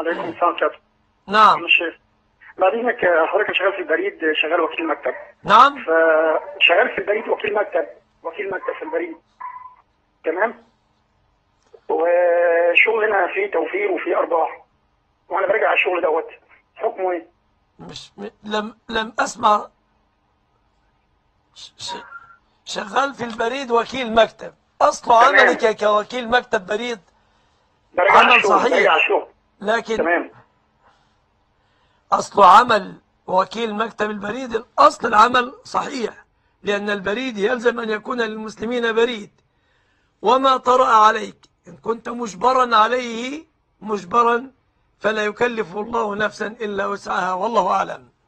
وعليكم السلام ورحمة نعم الله الشيخ بعدينك حضرتك شغال في البريد شغال وكيل مكتب نعم فشغال في البريد وكيل مكتب وكيل مكتب في البريد تمام وشغلنا فيه توفير وفيه ارباح وانا براجع على الشغل دوت حكمه ايه؟ مش م- لم لم أسمع ش- ش- شغال في البريد وكيل مكتب أصل تمام. عملك كوكيل مكتب بريد براجع على عمل الشغل صحيح. براجع على الشغل لكن تمام أصل عمل وكيل مكتب البريد الأصل العمل صحيح لأن البريد يلزم أن يكون للمسلمين بريد وما طرأ عليك إن كنت مجبرا عليه مجبرا فلا يكلف الله نفسا إلا وسعها والله أعلم